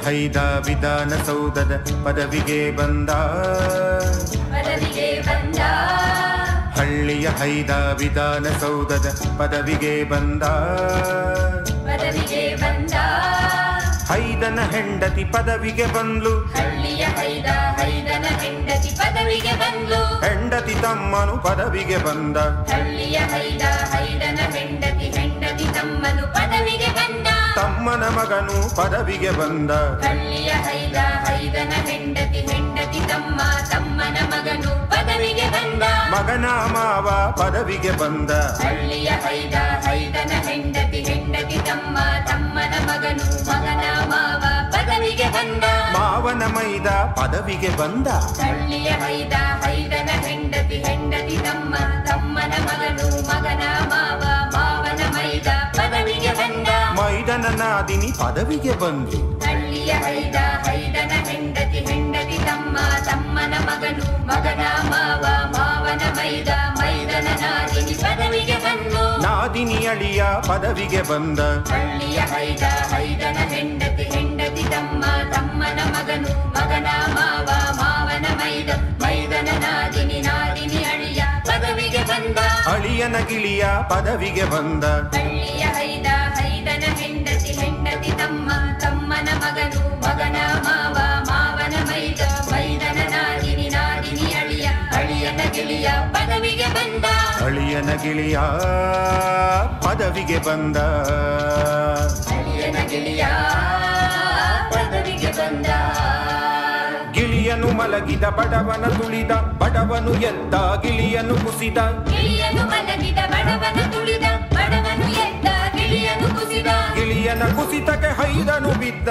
ಹೈದ ವಿಧಾನಸೌಧದ ಪದವಿಗೆ ಬಂದ ಪದವಿಗೆ ಬಂದ ಹಳ್ಳಿಯ ಹೈದ ವಿಧಾನಸೌಧದ ಪದವಿಗೆ ಬಂದ ಪದವಿಗೆ ಬಂದ ಹೈದನ ಹೆಂಡತಿ ಪದವಿಗೆ ಬಂದ್ಲು ಹಳ್ಳಿಯ ಹೈದ ಹೈದನ ಹೆಂಡತಿ ಪದವಿಗೆ ಬಂದ್ಲು ಹೆಂಡತಿ ತಮ್ಮನು ಪದವಿಗೆ ಬಂದ ಹಳ್ಳಿಯ ಹೈದ ಹೈದನ ಹೆಂಡತಿ ಹೆಂಡತಿ ತಮ್ಮನು ಪದವಿಗೆ ಬಂದ ತಮ್ಮನ ಮಗನು ಪದವಿಗೆ ಬಂದ ಹಳ್ಳಿಯ ಹೈದ ಹೈದನ ಹೆಂಡತಿ ಹೆಂಡತಿ ತಮ್ಮ ತಮ್ಮನ ಮಗನು ಪದವಿಗೆ ಬಂದ ಮಗನ ಮಾವ ಪದವಿಗೆ ಬಂದ ಹಳ್ಳಿಯ ಹೈದ ಹೈದನ ಹೆಂಡತಿ ಹೆಂಡತಿ ತಮ್ಮ ತಮ್ಮನ ಮಗನು ಮಗನ ಮಾವ ಪದವಿಗೆ ಬಂದ ಮಾವನ ಮೈದ ಪದವಿಗೆ ಬಂದ ಹಳ್ಳಿಯ ಹೈದ ಹೈದನ ಹೆಂಡತಿ ಹೆಂಡತಿ ತಮ್ಮ ತಮ್ಮನ ಮಗನು ಮಗನ ಮಾವ ಮಾವನ ಮೈದ ಪದವಿಗೆ ಬಂದ ಮೈದನ ನಾದಿನಿ ಪದವಿಗೆ ಬಂದ್ಲು ಹಳ್ಳಿಯ ಹೈದ ಹೈದನ ಹೆಂಡತಿ ಹೆಂಡತಿ ತಮ್ಮ ತಮ್ಮನ ಮಗನು ಮಗನ ಮಾವ ಮಾವನ ಮೈದ ಮೈದನ ನಾದಿನಿ ಪದವಿಗೆ ಬಂದು ನಾದಿನಿ ಅಳಿಯ ಪದವಿಗೆ ಬಂದ ಹಳ್ಳಿಯ ಹೈದ ಹೈದನ ಹೆಂಡತಿ ಹೆಂಡತಿ ತಮ್ಮ ತಮ್ಮನ ಮಗನು ಮಗನ ಮಾವ ಮಾವನ ಮೈದ ಮೈದನ ನಾದಿನಿ ನಾದಿನಿ ಅಳಿಯ ಪದವಿಗೆ ಬಂದ ಅಳಿಯನ ಗಿಳಿಯ ಪದವಿಗೆ ಬಂದ ಹಳ್ಳಿಯ ಹೈದ ಹೈದನ ಹೆಂಡತಿ ಹೆಂಡತಿ ತಮ್ಮ ತಮ್ಮನ ಮಗನು ಮಗನ ಮಾವ ಮಾವನ ಮೈದ ಮೈದನ ನಾದಿನಿ ನಾದಿನಿ ಅಳಿಯ ಅಳಿಯನ ಗಿಳಿಯ ಪದವಿಗೆ ಬಂದ ಅಳಿಯನ ಗಿಳಿಯ ಪದವಿಗೆ ಬಂದ ಅಳಿಯನ ಗಿಳಿಯ ಪದವಿಗೆ ಬಂದ ಗಿಳಿಯನು ಮಲಗಿದ ಬಡವನ ತುಳಿದ ಬಡವನು ಎದ್ದ ಗಿಳಿಯನು ಕುಸಿದ ಗಿಳಿಯನು ಮಲಗಿದ ಬಡವನ ತುಳಿದ ಬಡವನು ಎದ್ದ ಗಿಳಿಯನು ಕುಸಿದ ಗಿಳಿಯನ ಕುಸಿತಕ್ಕೆ ಹೈದನು ಬಿದ್ದ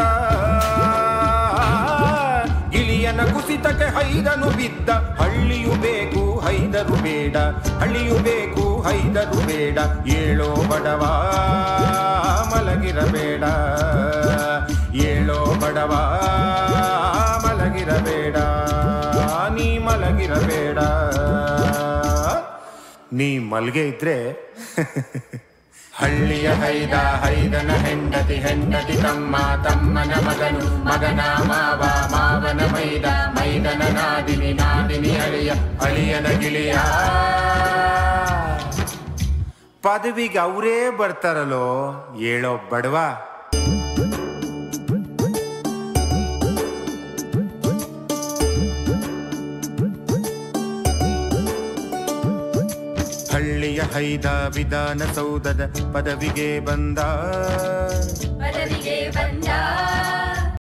ಗಿಳಿಯನ ಕುಸಿತಕ್ಕೆ ಹೈದನು ಬಿದ್ದ ಹಳ್ಳಿಯು ಬೇಕು ಹೈದರು ಬೇಡ ಹಳ್ಳಿಯು ಬೇಕು ಹೈದರು ಬೇಡ ಏಳೋ ಬಡವ ಮಲಗಿರಬೇಡ ಏಳೋ ಬಡವ ಮಲಗಿರಬೇಡ ನೀ ಮಲಗಿರಬೇಡ ನೀ ಮಲ್ಗೆ ಇದ್ರೆ ಹಳ್ಳಿಯ ಹೈದ ಹೈದನ ಹೆಂಡತಿ ಹೆಂಡತಿ ತಮ್ಮ ತಮ್ಮನ ಮಗನು ಮಗನ ಮಾವ ಮಾವನ ಮೈದ ಮೈದನ ನಾದಿನಿ ನಾದಿನಿ ಅಳಿಯ ಅಳಿಯನ ಗಿಳಿಯ ಪದವಿಗೆ ಅವರೇ ಬರ್ತಾರಲ್ಲೋ ಹೇಳೋ ಬಡವಾ ಹಳ್ಳಿಯ ಹೈದ ವಿಧಾನಸೌಧದ ಪದವಿಗೆ ಬಂದ ಪದವಿಗೆ ಬಂದ